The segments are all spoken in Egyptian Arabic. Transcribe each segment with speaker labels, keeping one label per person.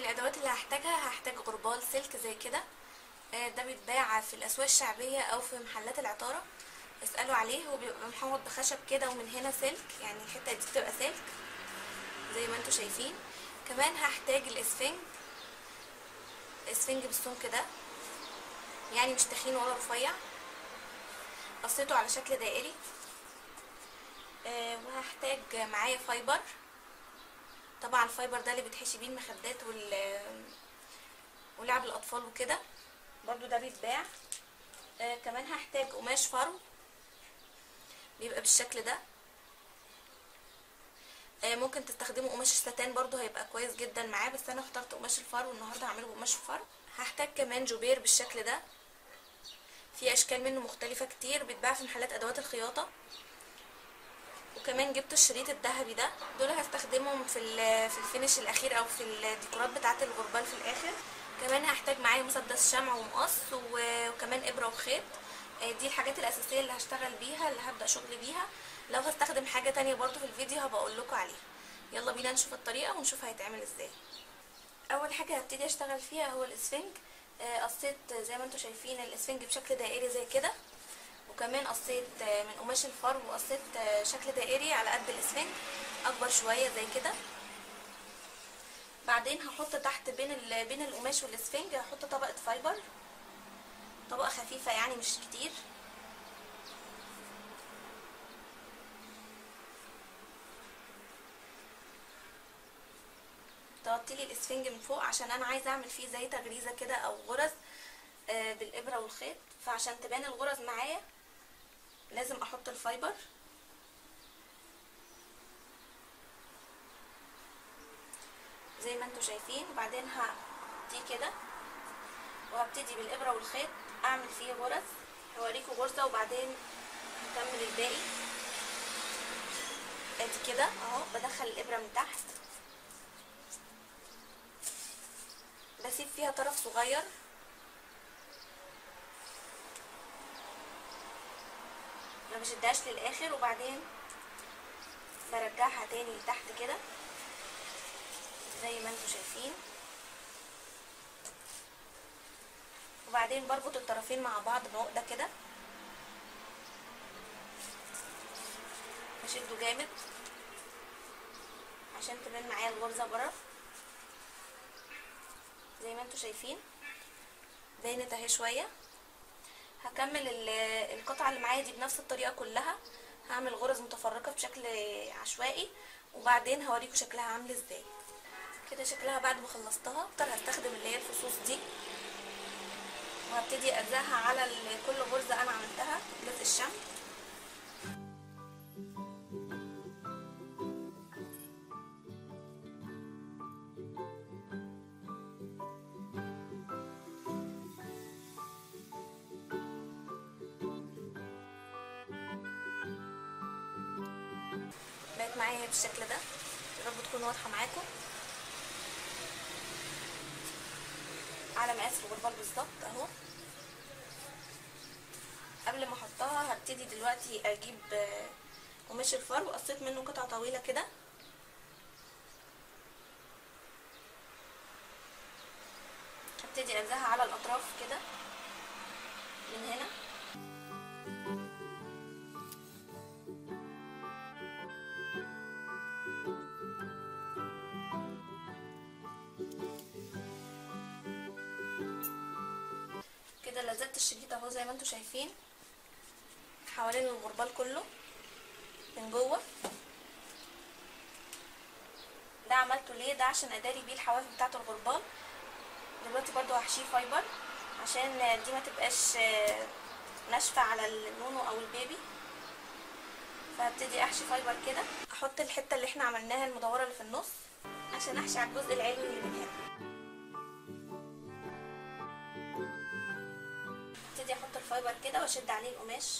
Speaker 1: الادوات اللي هحتاجها هحتاج غربال سلك زي كده آه، ده بيتباع في الاسواق الشعبيه او في محلات العطاره اسالوا عليه هو بيبقى محوط بخشب كده ومن هنا سلك يعني الحته دي بتبقى سلك زي ما انتم شايفين كمان هحتاج الاسفنج اسفنج بالسمك ده يعني مش تخين ولا رفيع قصيته على شكل دائري آه، وهحتاج معايا فايبر طبعا الفايبر ده اللي بتحشي بيه المخدات وال ولعب الاطفال وكده برضو ده بيتباع آه كمان هحتاج قماش فرو بيبقى بالشكل ده آه ممكن تستخدموا قماش الستان برضو هيبقى كويس جدا معاه بس انا اخترت قماش الفرو النهارده هعمله بقماش الفرو هحتاج كمان جوبير بالشكل ده في اشكال منه مختلفه كتير بيتباع في محلات ادوات الخياطه وكمان جبت الشريط الذهبي ده دول هستخدمهم في ال- في الفينش الاخير او في الديكورات بتاعه الغربال في الاخر كمان هحتاج معايا مسدس شمع ومقص و- وكمان ابره وخيط آه، دي الحاجات الاساسيه اللي هشتغل بيها اللي هبدا شغل بيها لو هستخدم حاجه تانية برضو في الفيديو هبقى اقول لكم عليها يلا بينا نشوف الطريقه ونشوف هيتعمل ازاي اول حاجه هبتدي اشتغل فيها هو الاسفنج آه، قصيت زي ما انتم شايفين الاسفنج بشكل دائري زي كده وكمان قصيت آه، من قماش الفرو وقصيت آه، شكل دائري على قد الاسفنج اكبر شويه زي كده بعدين هحط تحت بين ال- بين القماش والاسفنج هحط طبقه فايبر طبقه خفيفه يعني مش كتير تغطي لي الاسفنج من فوق عشان انا عايزه اعمل فيه زي تغريزه كده او غرز آه، بالابره والخيط فعشان تبان الغرز معايا لازم احط الفايبر زي ما انتم شايفين وبعدين هدي كده وهبتدي بالابره والخيط اعمل فيه غرز هوريكم غرزه وبعدين نكمل الباقي ادي كده اهو بدخل الابره من تحت بسيب فيها طرف صغير ما بشدهاش للاخر وبعدين برجعها تاني لتحت كده زي ما انتم شايفين وبعدين بربط الطرفين مع بعض بعقده كده بشده جامد عشان تبان معايا الغرزه بره زي ما انتم شايفين بانت اهي شويه هكمل ال- القطعه اللي معايا دي بنفس الطريقه كلها هعمل غرز متفرقه بشكل عشوائي وبعدين هوريكم شكلها عامل ازاي كده شكلها بعد ما خلصتها اكتر هستخدم اللي هي الفصوص دي وهبتدي الزقها على ال- كل غرزه انا عملتها جزء الشمع بقت معايا اهي بالشكل ده يا رب تكون واضحه معاكم على مقاس الغربال بالظبط اهو قبل ما احطها هبتدي دلوقتي اجيب آه، قماش الفرو قصيت منه قطعه طويله كده هبتدي الزقها على الاطراف كده من هنا كده لزقت الشريط اهو زي ما انتم شايفين حوالين الغربال كله من جوه ده عملته ليه ده عشان اداري بيه الحواف بتاعه الغربال دلوقتي برضو هحشيه فايبر عشان دي ما تبقاش آه، ناشفه على النونو او البيبي فهبتدي احشي فايبر كده احط الحته اللي احنا عملناها المدوره اللي في النص عشان احشي على الجزء العلوي اللي من هنا ابتدي احط الفايبر كده واشد عليه القماش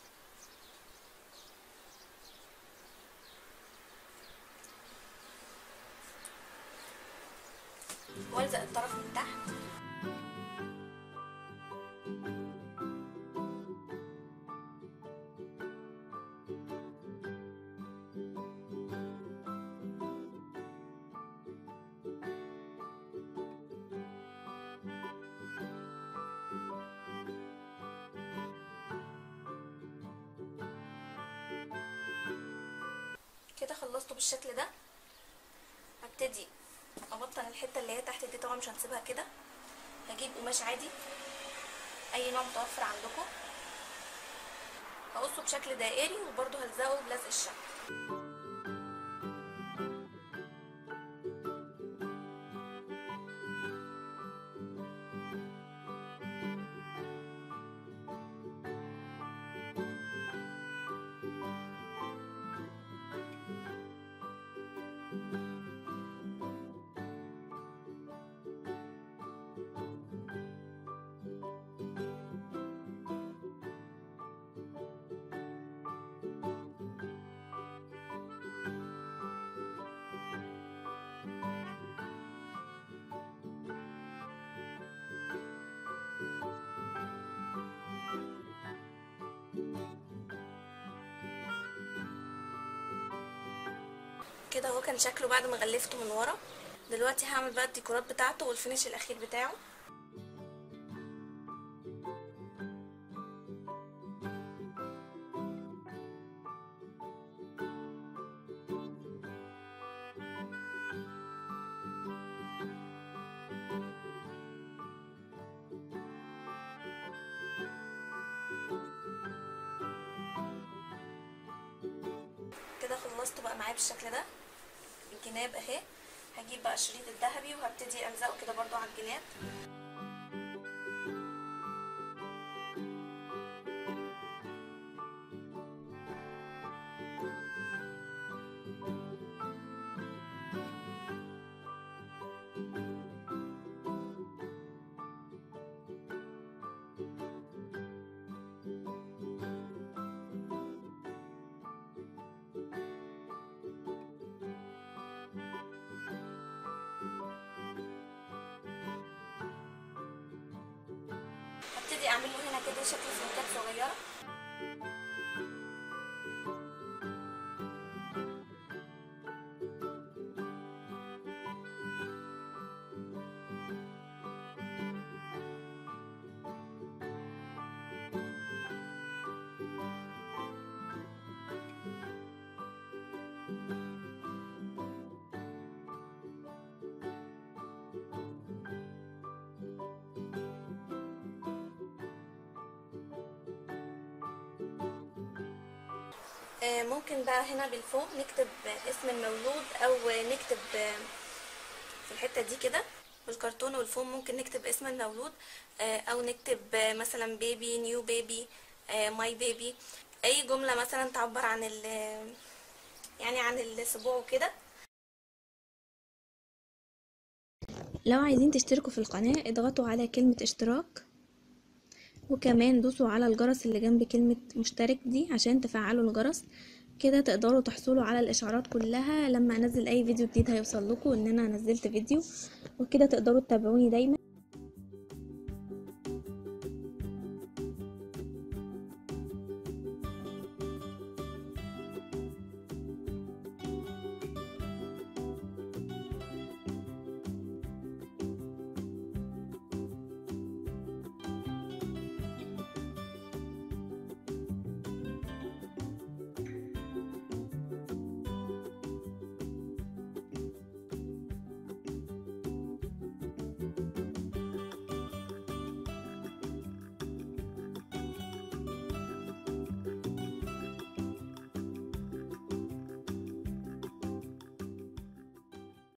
Speaker 1: والزق الطرف من تحت كده خلصته بالشكل ده هبتدي ابطن الحته اللي هي تحت دي طبعا مش هنسيبها كده هجيب قماش عادي اي نوع متوفر عندكم هقصه بشكل دائري وبرده هلزقه بلزق الشمع كده هو كان شكله بعد ما غلفته من ورا دلوقتي هعمل بقى الديكورات بتاعته والفينش الاخير بتاعه كده خلصته بقى معايا بالشكل ده الجناب اهي هجيب بقى الشريط الذهبي وهبتدي الزقه كده برضو على الجناب هبتدي اعمل له هنا كده شكل فلوكات صغيره آه، ممكن بقى هنا بالفوم نكتب اسم المولود او نكتب آه، في الحتة دي كده بالكرتون والفوم ممكن نكتب اسم المولود آه، او نكتب آه، مثلا بيبي نيو بيبي ماي بيبي اي جملة مثلا تعبر عن ال يعني عن الاسبوع وكده
Speaker 2: لو عايزين تشتركوا في القناة اضغطوا على كلمة اشتراك وكمان دوسوا على الجرس اللي جنب كلمة مشترك دي عشان تفعلوا الجرس كده تقدروا تحصلوا على الاشعارات كلها لما انزل اي فيديو جديد هيوصل لكم ان انا نزلت فيديو وكده تقدروا تتابعوني دايما